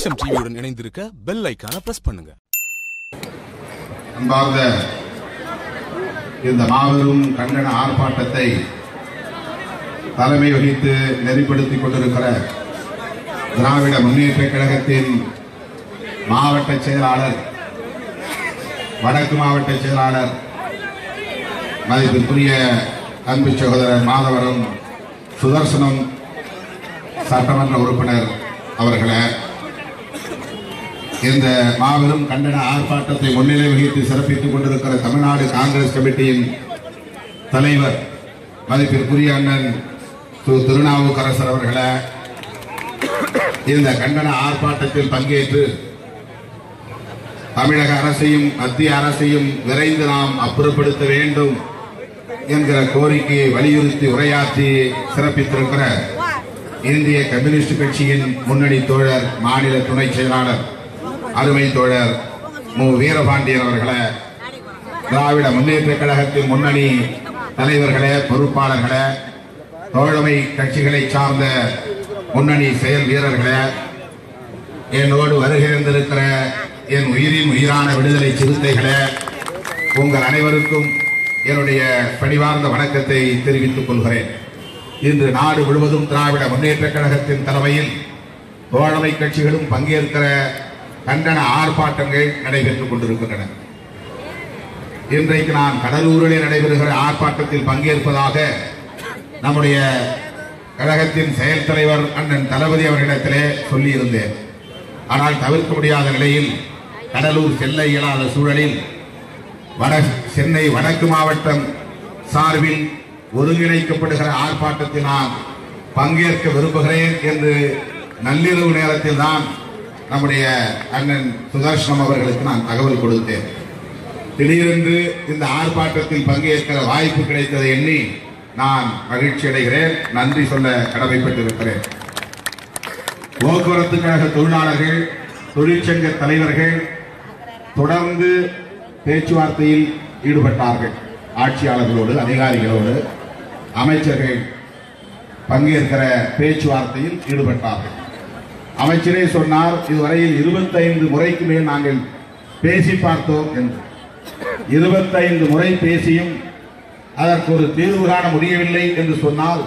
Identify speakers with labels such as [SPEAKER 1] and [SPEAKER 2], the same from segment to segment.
[SPEAKER 1] வெளிச்சம் டிவியுடன் இணைந்திருக்க பெல் ஐக்கான பிரஸ் பண்ணுங்க
[SPEAKER 2] அன்பார்ந்த இந்த மாபெரும் கண்டன ஆர்ப்பாட்டத்தை தலைமை வகித்து நெறிப்படுத்திக் கொண்டிருக்கிற திராவிட முன்னேற்ற கழகத்தின் மாவட்ட செயலாளர் வடக்கு மாவட்ட செயலாளர் மதிப்பிற்குரிய அன்பு சகோதரர் மாதவரம் சுதர்சனம் சட்டமன்ற உறுப்பினர் அவர்களே இந்த மாபெரும் கண்டன ஆர்ப்பாட்டத்தை முன்னிலை வகித்து சிறப்பித்துக் கொண்டிருக்கிற தமிழ்நாடு காங்கிரஸ் கமிட்டியின் தலைவர் மதிப்பிற்குரிய அண்ணன் திரு திருநாவுக்கரசர் அவர்களே இந்த கண்டன ஆர்ப்பாட்டத்தில் பங்கேற்று தமிழக அரசையும் மத்திய அரசையும் விரைந்து நாம் அப்புறப்படுத்த வேண்டும் என்கிற கோரிக்கையை வலியுறுத்தி உரையாற்றி சிறப்பித்திருக்கிற இந்திய கம்யூனிஸ்ட் கட்சியின் முன்னணி தோழர் மாநில துணை செயலாளர் அருமை தோழர் மு வீரபாண்டியன் அவர்களே திராவிட முன்னேற்ற கழகத்தின் முன்னணி தலைவர்களே பொறுப்பாளர்களே தோழமை கட்சிகளை சார்ந்த முன்னணி செயல் வீரர்களே என்னோடு வருகை இருந்திருக்கிற என் உயிரின் உயிரான விடுதலை சிறுத்தைகளே உங்கள் அனைவருக்கும் என்னுடைய பணிவார்ந்த வணக்கத்தை தெரிவித்துக் கொள்கிறேன் இன்று நாடு முழுவதும் திராவிட முன்னேற்ற கழகத்தின் தலைமையில் தோழமை கட்சிகளும் பங்கேற்கிற கண்டன ஆர்ப்பாட்டங்கள் நடைபெற்றுக் கொண்டிருக்கின்றன இன்றைக்கு நான் கடலூரிலே நடைபெறுகிற ஆர்ப்பாட்டத்தில் பங்கேற்பதாக நம்முடைய கழகத்தின் செயல் தலைவர் அண்ணன் தளபதி அவர்களிடத்திலே சொல்லியிருந்தேன் ஆனால் தவிர்க்க முடியாத நிலையில் கடலூர் செல்ல இயலாத சூழலில் வட சென்னை வடக்கு மாவட்டம் சார்பில் ஒருங்கிணைக்கப்படுகிற ஆர்ப்பாட்டத்தில் நான் பங்கேற்க விரும்புகிறேன் என்று நள்ளிரவு நேரத்தில் தான் நம்முடைய அண்ணன் சுதர்ஷனம் அவர்களுக்கு நான் தகவல் கொடுத்தேன் திடீரென்று இந்த ஆர்ப்பாட்டத்தில் பங்கேற்கிற வாய்ப்பு கிடைத்ததை எண்ணி நான் மகிழ்ச்சி அடைகிறேன் நன்றி சொல்ல கடமைப்பட்டிருக்கிறேன் போக்குவரத்து கழக தொழிலாளர்கள் தொழிற்சங்க தலைவர்கள் தொடர்ந்து பேச்சுவார்த்தையில் ஈடுபட்டார்கள் ஆட்சியாளர்களோடு அதிகாரிகளோடு அமைச்சர்கள் பங்கேற்கிற பேச்சுவார்த்தையில் ஈடுபட்டார்கள் அமைச்சரே சொன்னார் இதுவரையில் இருபத்தைந்து முறைக்கு மேல் நாங்கள் பேசி பார்த்தோம் என்று இருபத்தைந்து முறை பேசியும் அதற்கு ஒரு தீர்வு காண முடியவில்லை என்று சொன்னால்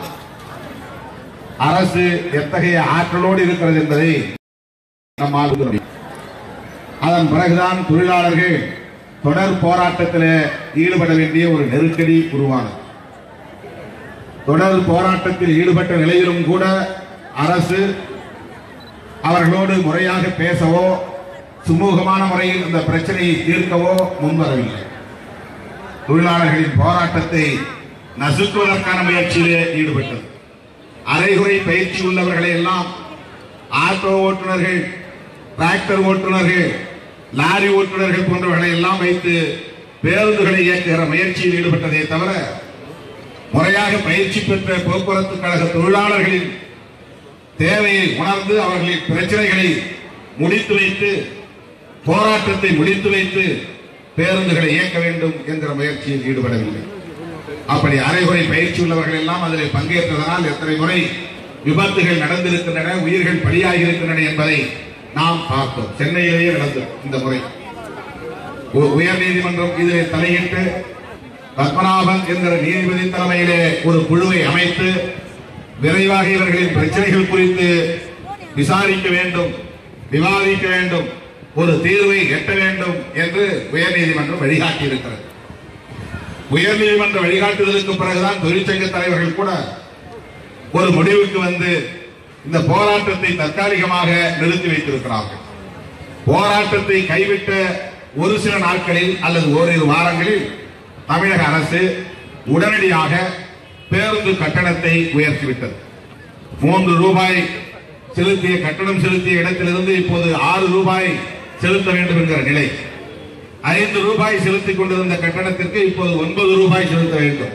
[SPEAKER 2] அரசு எத்தகைய ஆற்றலோடு இருக்கிறது என்பதை நம்மால் உணர முடியும். அதன் பிறகுதான் தொழிலாளர்கள் தொடர் போராட்டத்தில் ஈடுபட வேண்டிய ஒரு நெருக்கடி உருவானது தொடர் போராட்டத்தில் ஈடுபட்ட நிலையிலும் கூட அரசு அவர்களோடு முறையாக பேசவோ சுமூகமான முறையில் இந்த பிரச்சனையை தீர்க்கவோ முன்வரவில்லை தொழிலாளர்களின் போராட்டத்தை நசுக்குவதற்கான முயற்சியிலே ஈடுபட்டது அரைகுறை பயிற்சி உள்ளவர்களை எல்லாம் ஆட்டோ ஓட்டுநர்கள் டிராக்டர் ஓட்டுநர்கள் லாரி ஓட்டுநர்கள் போன்றவர்களை எல்லாம் வைத்து பேருந்துகளை இயக்குகிற முயற்சியில் ஈடுபட்டதே தவிர முறையாக பயிற்சி பெற்ற போக்குவரத்து கழக தொழிலாளர்களின் தேவையை உணர்ந்து அவர்களின் பிரச்சனைகளை முடித்து வைத்து போராட்டத்தை முடித்து வைத்து பேருந்துகளை இயக்க வேண்டும் என்கிற முயற்சியில் ஈடுபடவில்லை அப்படி அரைகுறை பயிற்சி உள்ளவர்கள் எல்லாம் அதில் பங்கேற்றதனால் எத்தனை முறை விபத்துகள் நடந்திருக்கின்றன உயிர்கள் பலியாகி இருக்கின்றன என்பதை நாம் பார்த்தோம் சென்னையிலேயே நடந்தது இந்த முறை உ- உயர் நீதிமன்றம் இதில் தலையிட்டு பத்மநாபன் என்கிற நீதிபதி தலைமையிலே ஒரு குழுவை அமைத்து விரைவாக இவர்களின் பிரச்சனைகள் குறித்து விசாரிக்க வேண்டும் விவாதிக்க வேண்டும் ஒரு தீர்வை எட்ட வேண்டும் என்று உயர்நீதிமன்றம் வழிகாட்டி இருக்கிறது உயர்நீதிமன்ற வழிகாட்டுதலுக்கு பிறகுதான் தொழிற்சங்க தலைவர்கள் கூட ஒரு முடிவுக்கு வந்து இந்த போராட்டத்தை தற்காலிகமாக நிறுத்தி வைத்திருக்கிறார்கள் போராட்டத்தை கைவிட்ட ஒரு சில நாட்களில் அல்லது ஓரிரு வாரங்களில் தமிழக அரசு உடனடியாக பேருந்து கட்டணத்தை உயர்த்திவிட்டது மூன்று ரூபாய் செலுத்திய கட்டணம் செலுத்திய இடத்திலிருந்து இப்போது ஆறு ரூபாய் செலுத்த வேண்டும் என்கிற நிலை ஐந்து ரூபாய் செலுத்திக் கொண்டிருந்த கட்டணத்திற்கு இப்போது ஒன்பது ரூபாய் செலுத்த வேண்டும்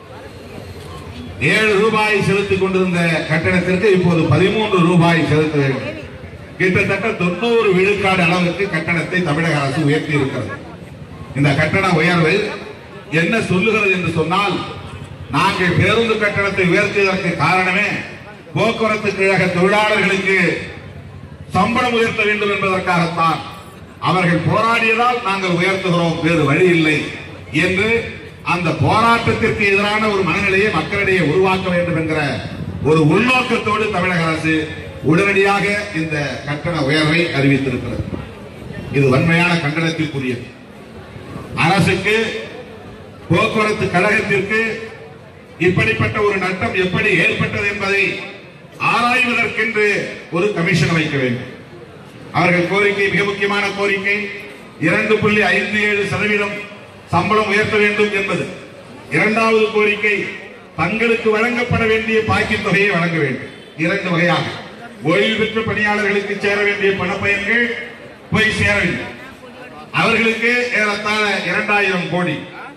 [SPEAKER 2] ஏழு ரூபாய் செலுத்திக் கொண்டிருந்த கட்டணத்திற்கு இப்போது பதிமூன்று ரூபாய் செலுத்த வேண்டும் கிட்டத்தட்ட தொண்ணூறு விழுக்காடு அளவுக்கு கட்டணத்தை தமிழக அரசு உயர்த்தி இருக்கிறது இந்த கட்டண உயர்வு என்ன சொல்லுகிறது என்று சொன்னால் நாங்கள் பேருந்து கட்டணத்தை உயர்த்தியதற்கு காரணமே போக்குவரத்து கழக தொழிலாளர்களுக்கு சம்பளம் உயர்த்த வேண்டும் என்பதற்காகத்தான் அவர்கள் போராடியதால் நாங்கள் உயர்த்துகிறோம் வேறு வழி இல்லை என்று அந்த போராட்டத்திற்கு எதிரான ஒரு மனநிலையை மக்களிடையே உருவாக்க வேண்டும் என்கிற ஒரு உள்நோக்கத்தோடு தமிழக அரசு உடனடியாக இந்த கட்டண உயர்வை அறிவித்திருக்கிறது இது வன்மையான கண்டனத்திற்குரியது அரசுக்கு போக்குவரத்து கழகத்திற்கு இப்படிப்பட்ட ஒரு நட்டம் எப்படி ஏற்பட்டது என்பதை ஆராய்வதற்கென்று ஒரு கமிஷன் வைக்க வேண்டும் அவர்கள் கோரிக்கை மிக முக்கியமான கோரிக்கை இரண்டு புள்ளி ஐந்து ஏழு சதவீதம் சம்பளம் உயர்த்த வேண்டும் என்பது இரண்டாவது கோரிக்கை தங்களுக்கு வழங்கப்பட வேண்டிய பாக்கித் தொகையை வழங்க வேண்டும் இரண்டு வகையாக ஓய்வு பெற்ற பணியாளர்களுக்கு சேர வேண்டிய பணப்பயன்கள் போய் சேரவில்லை அவர்களுக்கு ஏறத்தாழ இரண்டாயிரம் கோடி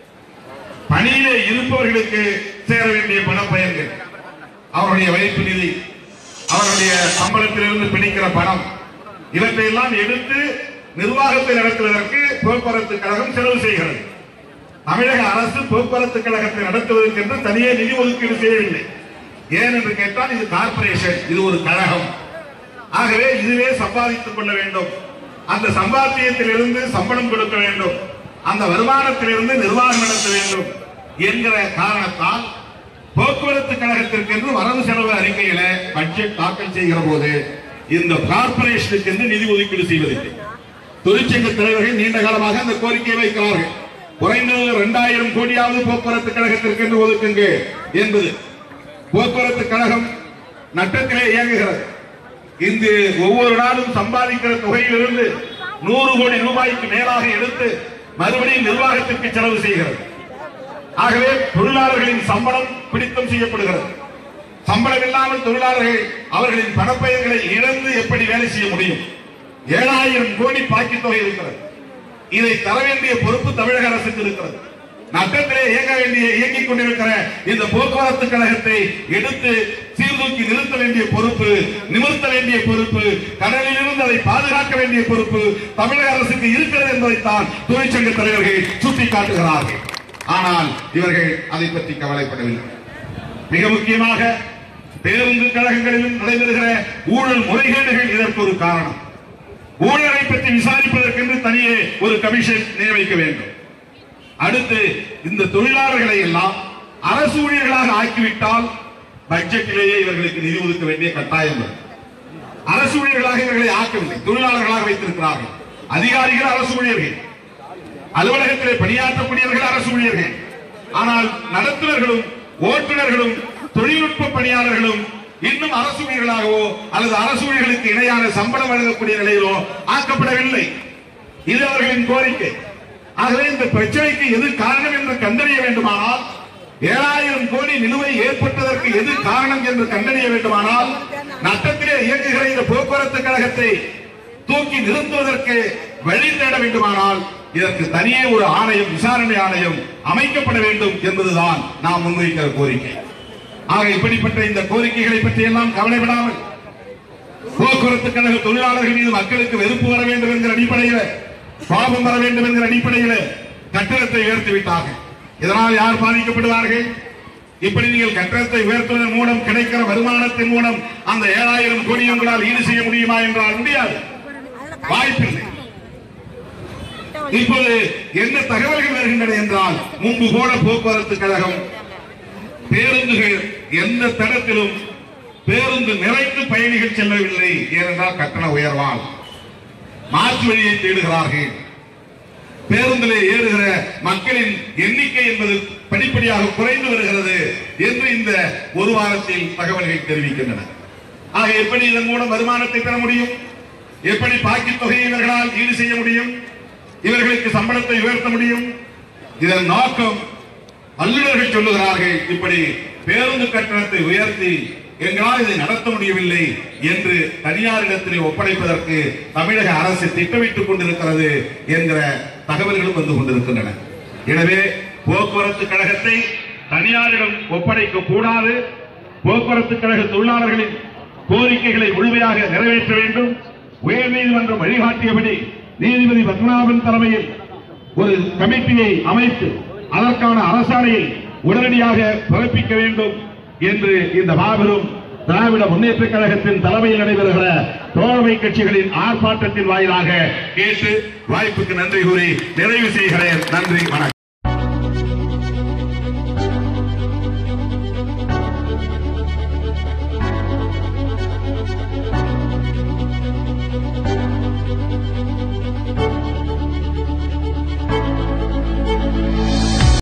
[SPEAKER 2] பணியிலே இருப்பவர்களுக்கு சேர வேண்டிய பணப்பயன்கள் அவருடைய வைப்பு நிதி அவருடைய சம்பளத்திலிருந்து பிடிக்கிற பணம் இவற்றையெல்லாம் எடுத்து நிர்வாகத்தை நடத்துவதற்கு போக்குவரத்து கழகம் செலவு செய்கிறது தமிழக அரசு போக்குவரத்து கழகத்தை நடத்துவதற்கு என்று தனியே நிதி ஒதுக்கீடு செய்யவில்லை ஏன் என்று கேட்டால் இது கார்ப்பரேஷன் இது ஒரு கழகம் ஆகவே இதுவே சம்பாதித்துக் கொள்ள வேண்டும் அந்த சம்பாத்தியத்திலிருந்து சம்பளம் கொடுக்க வேண்டும் அந்த வருமானத்திலிருந்து நிர்வாகம் நடத்த வேண்டும் என்கிற காரணத்தால் போக்குவரத்து கழகத்திற்கு என்று வரவு செலவு அறிக்கையில பட்ஜெட் தாக்கல் செய்கிற போது இந்த கார்ப்பரேஷனுக்கு என்று நிதி ஒதுக்கீடு செய்வதில்லை தொழிற்சங்க தலைவர்கள் நீண்ட காலமாக அந்த கோரிக்கையை வைக்கிறார்கள் குறைந்தது இரண்டாயிரம் கோடியாவது போக்குவரத்து கழகத்திற்கு என்று ஒதுக்குங்க என்பது போக்குவரத்து கழகம் நட்டத்திலே இயங்குகிறது இங்கு ஒவ்வொரு நாளும் சம்பாதிக்கிற தொகையிலிருந்து நூறு கோடி ரூபாய்க்கு மேலாக எடுத்து மறுபடியும் நிர்வாகத்திற்கு செலவு செய்கிறது ஆகவே தொழிலாளர்களின் சம்பளம் பிடித்தம் செய்யப்படுகிறது சம்பளம் இல்லாமல் தொழிலாளர்கள் அவர்களின் பணப்பயன்களை இழந்து எப்படி வேலை செய்ய முடியும் ஏழாயிரம் கோடி பாக்கி தொகை இருக்கிறது இதை தர வேண்டிய பொறுப்பு தமிழக அரசுக்கு இருக்கிறது நட்டத்திலே இயங்க வேண்டிய இயங்கிக் கொண்டிருக்கிற இந்த போக்குவரத்து கழகத்தை எடுத்து சீர்தூக்கி நிறுத்த வேண்டிய பொறுப்பு நிமிர்த்த வேண்டிய பொறுப்பு கடலில் இருந்து அதை பாதுகாக்க வேண்டிய பொறுப்பு தமிழக அரசுக்கு இருக்கிறது என்பதைத்தான் தொழிற்சங்க தலைவர்கள் சுட்டிக்காட்டுகிறார்கள் ஆனால் இவர்கள் அதை பற்றி கவலைப்படவில்லை மிக முக்கியமாக பேருந்து கழகங்களிலும் நடைபெறுகிற ஊழல் முறைகேடுகள் இதற்கு ஒரு காரணம் ஊழலை பற்றி விசாரிப்பதற்கென்று தனியே ஒரு கமிஷன் நியமிக்க வேண்டும் அடுத்து இந்த தொழிலாளர்களை எல்லாம் அரசு ஊழியர்களாக ஆக்கிவிட்டால் பட்ஜெட்டிலேயே இவர்களுக்கு நிதி ஒதுக்க வேண்டிய கட்டாயம் வரும். அரசு ஊழியர்களாக இவர்களை ஆக்கவில்லை தொழிலாளர்களாக வைத்திருக்கிறார்கள் அதிகாரிகள் அரசு ஊழியர்கள் அலுவலகத்திலே பணியாற்றக்கூடியவர்கள் அரசு ஊழியர்கள் ஆனால் நடத்துனர்களும் ஓட்டுநர்களும் தொழில்நுட்ப பணியாளர்களும் இன்னும் அரசு ஊழியர்களாகவோ அல்லது அரசு ஊழியர்களுக்கு இணையான சம்பளம் வழங்கக்கூடிய நிலையிலோ ஆக்கப்படவில்லை இது அவர்களின் கோரிக்கை ஆகவே இந்த பிரச்சனைக்கு எது காரணம் என்று கண்டறிய வேண்டுமானால் ஏழாயிரம் கோடி நிலுவை ஏற்பட்டதற்கு எது காரணம் என்று கண்டறிய வேண்டுமானால் நட்டத்திலே இயங்குகிற இந்த போக்குவரத்து கழகத்தை தூக்கி நிறுத்துவதற்கு வழி தேட வேண்டுமானால் இதற்கு தனியே ஒரு ஆணையம் விசாரணை ஆணையம் அமைக்கப்பட வேண்டும் என்பதுதான் நாம் முன்வைக்கிற கோரிக்கை ஆக இப்படிப்பட்ட இந்த கோரிக்கைகளை பற்றி எல்லாம் கவலைப்படாமல் போக்குவரத்து கழக தொழிலாளர்கள் மீது மக்களுக்கு வெறுப்பு வர வேண்டும் என்கிற அடிப்படையில் பாவம் வர வேண்டும் என்கிற அடிப்படையில் கட்டணத்தை உயர்த்தி விட்டார்கள் இதனால் யார் பாதிக்கப்படுவார்கள் இப்படி நீங்கள் கட்டணத்தை உயர்த்துவதன் மூலம் கிடைக்கிற வருமானத்தின் மூலம் அந்த ஏழாயிரம் கோடி உங்களால் ஈடு செய்ய முடியுமா என்றால் முடியாது வாய்ப்பில்லை இப்போது என்ன தகவல்கள் வருகின்றன என்றால் முன்பு போல போக்குவரத்து கழகம் பேருந்துகள் எந்த தடத்திலும் பேருந்து நிறைந்து பயணிகள் செல்லவில்லை ஏனென்றால் கட்டண உயர்வால் மாற்று வழியை தேடுகிறார்கள் பேருந்திலே ஏறுகிற மக்களின் எண்ணிக்கை என்பது படிப்படியாக குறைந்து வருகிறது என்று இந்த ஒரு வாரத்தில் தகவல்கள் தெரிவிக்கின்றன ஆக எப்படி இதன் மூலம் வருமானத்தை பெற முடியும் எப்படி பாக்கித் தொகையை இவர்களால் ஈடு செய்ய முடியும் இவர்களுக்கு சம்பளத்தை உயர்த்த முடியும் இதன் நோக்கம் வல்லுநர்கள் சொல்லுகிறார்கள் இப்படி பேருந்து கட்டணத்தை உயர்த்தி எங்களால் இதை நடத்த முடியவில்லை என்று தனியாரிடத்திலே ஒப்படைப்பதற்கு தமிழக அரசு திட்டமிட்டுக் கொண்டிருக்கிறது என்கிற தகவல்களும் வந்து கொண்டிருக்கின்றன எனவே போக்குவரத்து கழகத்தை தனியாரிடம் ஒப்படைக்க கூடாது போக்குவரத்து கழக தொழிலாளர்களின் கோரிக்கைகளை முழுமையாக நிறைவேற்ற வேண்டும் உயர்நீதிமன்றம் வழிகாட்டியபடி நீதிபதி பத்மநாபன் தலைமையில் ஒரு கமிட்டியை அமைத்து அதற்கான அரசாணையை உடனடியாக பிறப்பிக்க வேண்டும் என்று இந்த மாபெரும் திராவிட முன்னேற்ற கழகத்தின் தலைமையில் நடைபெறுகிற தோழமை கட்சிகளின் ஆர்ப்பாட்டத்தின் வாயிலாக கேட்டு வாய்ப்புக்கு நன்றி கூறி நிறைவு செய்கிறேன் நன்றி வணக்கம்